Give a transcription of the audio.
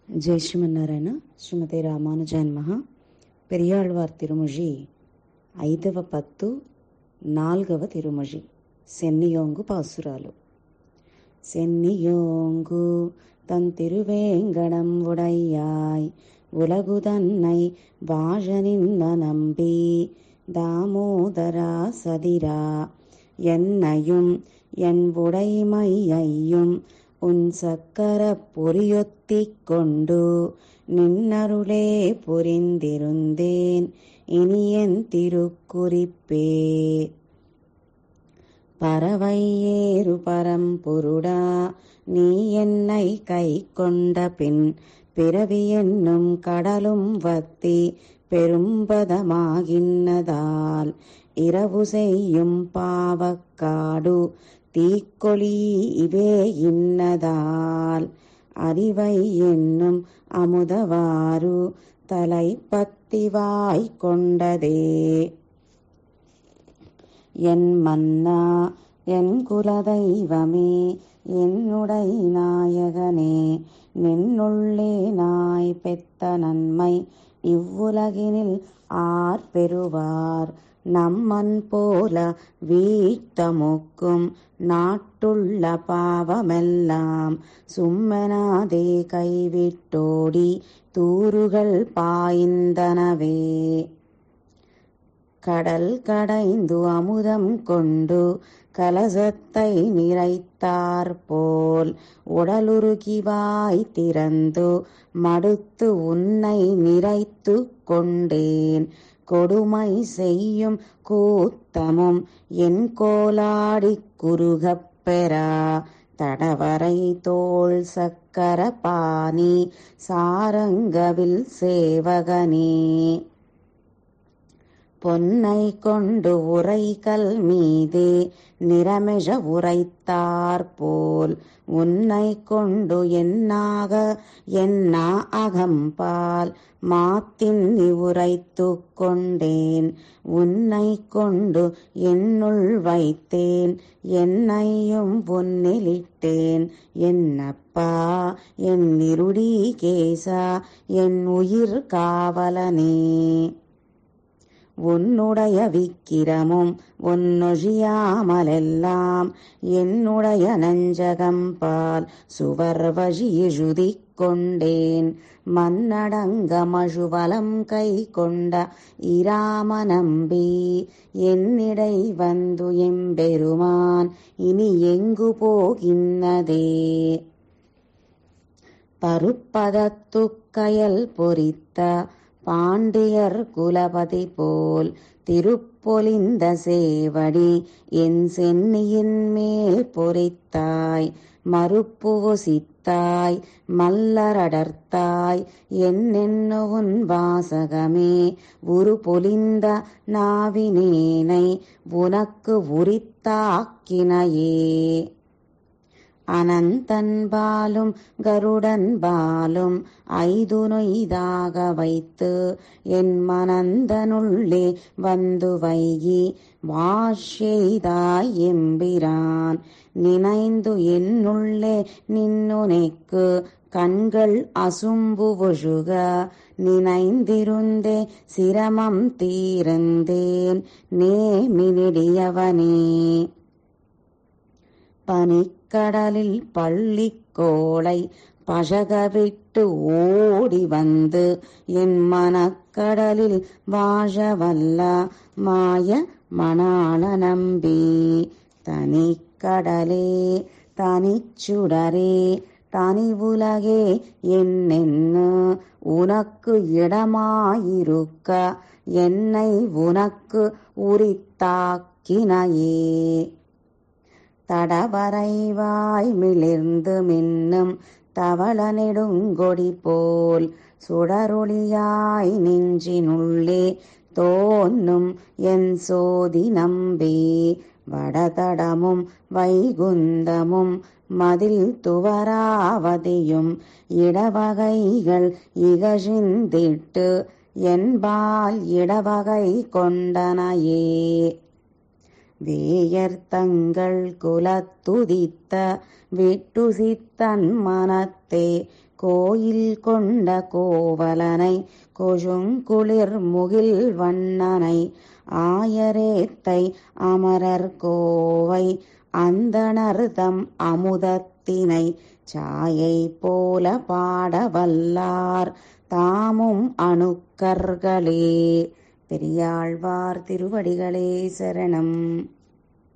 జై శ్రీమన్నారాయణ శ్రీమతి రామానుజాన్ మహా పెరియాళ్వార్ తిరుమొഴി ఐదవ పత్తు నాల్గవ తిరుమొഴి சென்னியோங்கு பாசுராலு சென்னியோங்கு தன் திருவேங்கடம் உடையாய் உலகு தன்னை வாழ நின்ன நம்பி தாமோதரா சதிரா என்னையும் என் உடைமையையும் உன் சக்கர பொறியொத்திக் கொண்டு நின்னருளே புரிந்திருந்தேன் இனி என் திருக்குறிப்பே பறவை ஏறு பரம்பொருடா நீ என்னை கை கொண்ட பின் பிறவி என்னும் கடலும் வத்தி பெரும்பதமாகின்னதால் இரவு செய்யும் பாவக்காடு தீக்கொளி இவே இன்னதால் அறிவை என்னும் அமுதவாறு தலை பத்திவாய் கொண்டதே என் மன்னா என் குலதெய்வமே என்னுடை நாயகனே நின்னுள்ளே நாய் பெத்த நன்மை இவ்வுலகினில் ஆர் பெறுவார் நம்மன் போல வீட்டமுக்கும் நாட்டுள்ள பாவமெல்லாம் சும்மனாதே கைவிட்டோடி தூறுகள் பாய்ந்தனவே கடல் கடைந்து அமுதம் கொண்டு கலசத்தை நிறைத்தார் போல் உடலுருகிவாய் திறந்து மடுத்து உன்னை நிறைத்து கொண்டேன் கொடுமை செய்யும் கூத்தமும் என் கோலாடி குறுகப் பெறா தடவரை தோள் சக்கர பாணி சாரங்கவில் சேவகனே பொன்னை கொண்டு உரைகல் மீதே நிறமெழ உரைத்தார் போல் உன்னை கொண்டு என்னாக என்னா அகம்பால் மாத்தின் உரைத்து கொண்டேன் உன்னை கொண்டு என்னுள் வைத்தேன் என்னையும் உன்னிலிட்டேன் என்னப்பா என் இருடி கேசா என் உயிர் காவலனே உன்னுடைய விக்கிரமும் உன்னொழியாமலெல்லாம் என்னுடைய நஞ்சகம்பால் சுவர் வழி எழுதிக் கொண்டேன் மன்னடங்க மழுவலம் கை கொண்ட இராம நம்பி என்னிடை வந்து எம்பெருமான் இனி எங்கு போகின்னதே பருப்பதத்துக்கயல் பொறித்த பாண்டியர் குலபதி போல் திருப்பொலிந்த சேவடி என் சென்னியின் மேல் பொறித்தாய் மறுப்புவு சித்தாய் மல்லரடர்த்தாய் என்னென்னுவுன் வாசகமே உரு பொலிந்த நாவினேனை உனக்கு உரித்தாக்கினையே அனந்தன்பாலும் கருடன்பாலும் ஐது நொய்தாக வைத்து என் மனந்தனுள்ளே வந்து வைகி வாஷெய்தாய் எம்பிரான் நினைந்து என்னுள்ளே நின்னுனைக்கு கண்கள் அசும்பு ஒழுக நினைந்திருந்தே சிரமம் தீர்ந்தேன் நேமினிடியவனே பனிக்கடலில் பள்ளிக்கோளை பழகவிட்டு ஓடி வந்து என் மனக்கடலில் வாழவல்ல மாய மணாள நம்பி தனிக்கடலே தனிச்சுடரே தனி உலகே என்னென்னு உனக்கு இடமாயிருக்க என்னை உனக்கு உரித்தாக்கினையே தடவரைவாய் மிளிர்ந்து மின்னும் தவள நெடுங்கொடி போல் சுடரொளியாய் நெஞ்சினுள்ளே தோன்னும் என் சோதி நம்பி வடதடமும் வைகுந்தமும் மதில் துவராவதியும் இடவகைகள் இகழிந்திட்டு என்பால் இடவகை கொண்டனையே வேயர்த்தங்கள் குலத்துதித்த விட்டுசித்தன் மனத்தே கோயில் கொண்ட கோவலனை கொழுங்குளிர் முகில் வண்ணனை ஆயரேத்தை அமரர் கோவை அந்தணர்தம் அமுதத்தினை சாயை போல பாட வல்லார் தாமும் அணுக்கர்களே பெரியாழ்வார் திருவடிகளே சரணம்